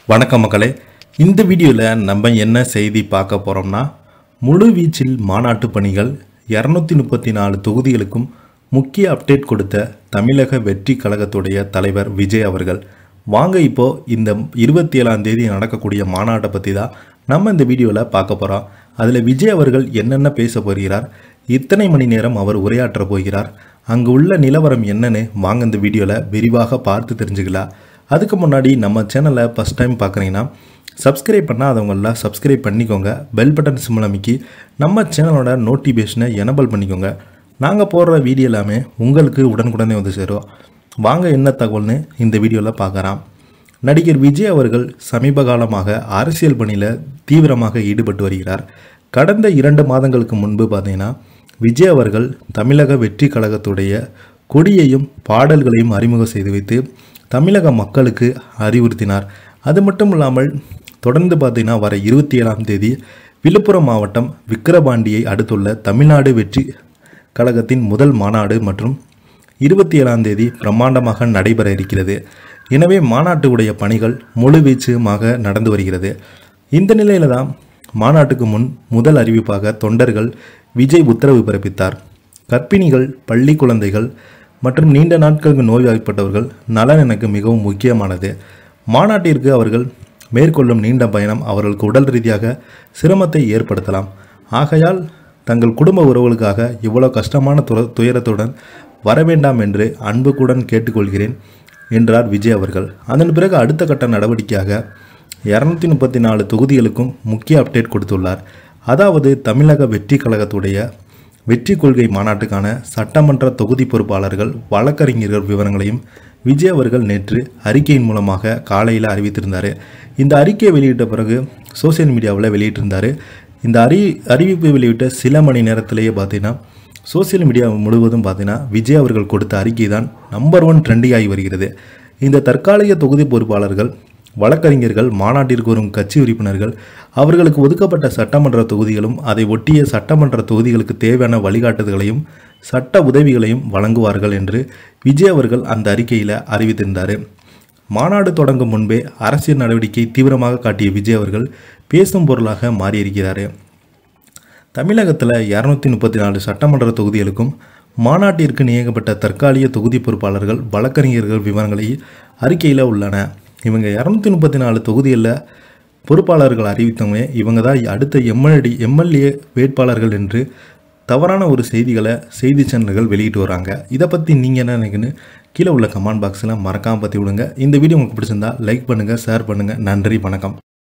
வணக்கம் மக்களே இந்த வீடியோவில் நம்ம என்ன செய்தி பார்க்க போகிறோம்னா முழு வீச்சில் மாநாட்டு பணிகள் இரநூத்தி முப்பத்தி நாலு தொகுதிகளுக்கும் முக்கிய அப்டேட் கொடுத்த தமிழக வெற்றி கழகத்துடைய தலைவர் விஜய் அவர்கள் வாங்க இப்போ இந்த இருபத்தி ஏழாம் தேதி நடக்கக்கூடிய மாநாட்டை பற்றி தான் நம்ம இந்த வீடியோவில் பார்க்க போகிறோம் அதில் விஜய் அவர்கள் என்னென்ன பேச போகிறார் இத்தனை மணி நேரம் அவர் உரையாற்ற போகிறார் அங்கு உள்ள நிலவரம் என்னன்னு வாங்க இந்த வீடியோவில் விரிவாக பார்த்து தெரிஞ்சுக்கலாம் அதுக்கு முன்னாடி நம்ம சேனலை ஃபஸ்ட் டைம் பார்க்குறீங்கன்னா சப்ஸ்கிரைப் பண்ணாதவங்களாம் சப்ஸ்கிரைப் பண்ணிக்கோங்க பெல் பட்டன் சிம்மில் அமைக்கி நம்ம சேனலோட நோட்டிஃபிகேஷனை எனபிள் பண்ணிக்கோங்க நாங்கள் போடுற வீடியோ எல்லாமே உங்களுக்கு உடனுக்குடனே வந்து சேரும் வாங்க என்ன தகவல்னு இந்த வீடியோவில் பார்க்குறான் நடிகர் விஜய் அவர்கள் சமீப காலமாக அரசியல் பணியில் தீவிரமாக ஈடுபட்டு வருகிறார் கடந்த இரண்டு மாதங்களுக்கு முன்பு பார்த்தீங்கன்னா விஜய் அவர்கள் தமிழக வெற்றி கழகத்துடைய கொடியையும் பாடல்களையும் அறிமுகம் செய்து வைத்து தமிழக மக்களுக்கு அறிவுறுத்தினார் அது மட்டும் இல்லாமல் தொடர்ந்து பார்த்தீங்கன்னா வர இருபத்தி ஏழாம் தேதி விழுப்புரம் மாவட்டம் விக்கிரபாண்டியை அடுத்துள்ள தமிழ்நாடு வெற்றி கழகத்தின் முதல் மாநாடு மற்றும் இருபத்தி ஏழாம் தேதி பிரம்மாண்டமாக நடைபெற இருக்கிறது எனவே மாநாட்டுடைய பணிகள் முழுவீச்சுமாக நடந்து வருகிறது இந்த நிலையில தான் மாநாட்டுக்கு முன் முதல் அறிவிப்பாக தொண்டர்கள் விஜய் உத்தரவு பிறப்பித்தார் கர்ப்பிணிகள் பள்ளி குழந்தைகள் மற்றும் நீண்ட நாட்களுக்கு நோய்வாய்ப்பட்டவர்கள் நலன் எனக்கு மிகவும் முக்கியமானது மாநாட்டிற்கு அவர்கள் மேற்கொள்ளும் நீண்ட பயணம் அவர்களுக்கு உடல் ரீதியாக சிரமத்தை ஏற்படுத்தலாம் ஆகையால் தங்கள் குடும்ப உறவுகளுக்காக இவ்வளோ கஷ்டமான துர துயரத்துடன் வர வேண்டாம் என்று அன்புக்குடன் கேட்டுக்கொள்கிறேன் என்றார் விஜய் அவர்கள் அதன் பிறகு அடுத்த கட்ட நடவடிக்கையாக இரநூத்தி முப்பத்தி நாலு தொகுதிகளுக்கும் முக்கிய அப்டேட் கொடுத்துள்ளார் அதாவது தமிழக வெற்றி கழகத்துடைய வெற்றி கொள்கை மாநாட்டுக்கான சட்டமன்ற தொகுதி பொறுப்பாளர்கள் வழக்கறிஞர்கள் விவரங்களையும் விஜய் அவர்கள் நேற்று அறிக்கையின் மூலமாக காலையில் அறிவித்திருந்தார் இந்த அறிக்கையை வெளியிட்ட பிறகு சோசியல் மீடியாவில் வெளியிட்டிருந்தார் இந்த அறி அறிவிப்பு வெளியிட்ட சில மணி நேரத்திலேயே பார்த்தீங்கன்னா சோசியல் மீடியா முழுவதும் பார்த்தீங்கன்னா விஜய் அவர்கள் கொடுத்த அறிக்கை தான் நம்பர் ஒன் ட்ரெண்டிங் ஆகி வருகிறது இந்த தற்காலிக தொகுதி பொறுப்பாளர்கள் வழக்கறிஞர்கள் மாநாட்டிற்கு வரும் கட்சி உறுப்பினர்கள் அவர்களுக்கு ஒதுக்கப்பட்ட சட்டமன்ற தொகுதிகளும் அதை ஒட்டிய சட்டமன்ற தொகுதிகளுக்கு தேவையான வழிகாட்டுதல்களையும் சட்ட உதவிகளையும் வழங்குவார்கள் என்று விஜய் அவர்கள் அந்த அறிக்கையில் அறிவித்திருந்தார் மாநாடு தொடங்கும் முன்பே அரசியல் நடவடிக்கை தீவிரமாக காட்டிய விஜய் அவர்கள் பேசும் பொருளாக மாறியிருக்கிறார் தமிழகத்தில் இரநூத்தி முப்பத்தி நாலு சட்டமன்ற தொகுதிகளுக்கும் மாநாட்டிற்கு நியமிக்கப்பட்ட தற்காலிக தொகுதி பொறுப்பாளர்கள் வழக்கறிஞர்கள் விவரங்களை அறிக்கையில் உள்ளன இவங்க இரநூத்தி முப்பத்தி நாலு தொகுதிகளில் பொறுப்பாளர்கள் அறிவித்தவங்க இவங்க தான் அடுத்த எம்எல்டி எம்எல்ஏ வேட்பாளர்கள் என்று தவறான ஒரு செய்திகளை செய்தி சேனல்கள் வெளியிட்டு வராங்க இதை பற்றி நீங்கள் என்ன நினைக்குன்னு கீழே உள்ள கமெண்ட் பாக்ஸில் மறக்காமல் பற்றி விடுங்க இந்த வீடியோ உங்களுக்கு பிடிச்சிருந்தா லைக் பண்ணுங்கள் ஷேர் பண்ணுங்கள் நன்றி வணக்கம்